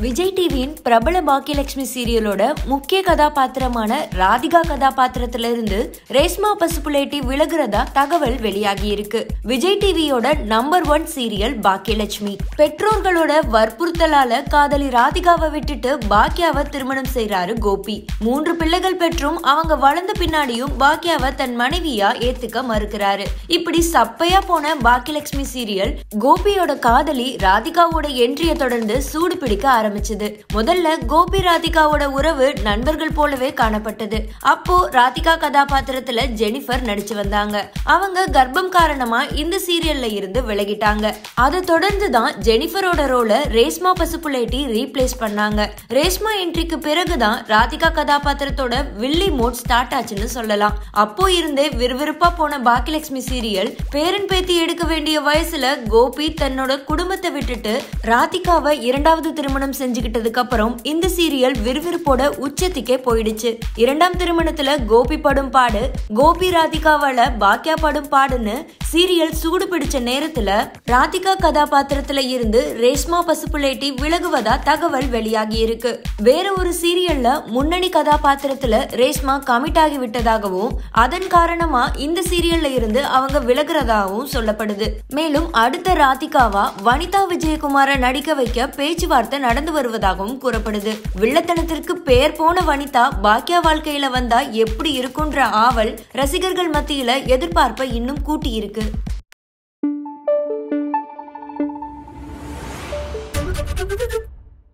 விஜய் டிவியின் பிரபல பாக்கியலட்சுமி சீரியலோட முக்கிய கதாபாத்திரமான ராதிகா கதாபாத்திரத்துல இருந்து ரேஷ்மா பசுப்புலேட்டி விலகுறதா தகவல் வெளியாகி இருக்கு விஜய் டிவியோட நம்பர் ஒன் சீரியல் பாக்கியலட்சுமி பெற்றோர்களோட வற்புறுத்தலால காதலி ராதிகாவை விட்டுட்டு பாக்கியாவை திருமணம் செய்றாரு கோபி மூன்று பிள்ளைகள் பெற்றும் அவங்க வளர்ந்த பின்னாடியும் பாக்கியாவை தன் மனைவியா ஏத்துக்க மறுக்கிறாரு இப்படி சப்பையா போன பாக்கியலட்சுமி சீரியல் கோபியோட காதலி ராதிகாவோட என்ட்ரிய தொடர்ந்து சூடு பிடிக்க ஆரம்பிச்சது முதல்ல கோபி ராதிகாவோட உறவு நண்பர்கள் போலவே காணப்பட்டது அப்போ ராதிகா கதாபாத்திரத்துல ஜெனிஃபர் நடிச்சு வந்தாங்க அவங்க கர்ப்பம் காரணமா இந்த சீரியல்ல இருந்து விலகிட்டாங்க அதை தொடர்ந்து தான் ஜெனிஃபரோட ரோல ரேஷ்மா பசுப்புலேட்டி ரீப்ளேஸ் பண்ணாங்க ரேஷ்மா என்ட்ரிக்கு பிறகுதான் ராதிகா கதாபாத்திரத்தோட வில்லி மோட் ஸ்டார்ட் ஆச்சுன்னு சொல்லலாம் அப்போ இருந்தே விறுவிறுப்பா போன பாக்கியலட்சுமி சீரியல் பேரன் பேத்தி எடுக்க வேண்டிய வயசுல கோபி தன்னோட குடும்பத்தை விட்டுட்டு ராதிகாவை இரண்டாவது திருமணம் செஞ்சுக்கிட்டதுக்கு அப்புறம் இந்த சீரியல் விறுவிறுப்போட உச்சத்துக்கே போயிடுச்சு இரண்டாம் திருமணத்துல கோபி படும் பாடு கோபி ராதிகாவால பாக்கியா படும் பாடுன்னு சீரியல் சூடு பிடிச்ச நேரத்துல ராதிகா கதாபாத்திரத்துல இருந்து ரேஷ்மா பசுப்புலேட்டி விலகுவதா தகவல் வெளியாகி இருக்கு வேற ஒரு சீரியல்ல முன்னணி கதாபாத்திரத்துல ரேஷ்மா கமிட் ஆகி விட்டதாகவும் அதன் காரணமா இந்த சீரியல்ல இருந்து அவங்க விலகுறதாகவும் சொல்லப்படுது மேலும் அடுத்த ராதிகாவா வனிதா விஜயகுமார நடிக்க வைக்க பேச்சுவார்த்தை நடந்து வருவதாகவும் கூறப்படுது வில்லத்தனத்திற்கு பெயர் போன வனிதா பாக்கியா வாழ்க்கையில வந்தா எப்படி இருக்குன்ற ஆவல் ரசிகர்கள் மத்தியில எதிர்பார்ப்பை இன்னும் கூட்டி இருக்கு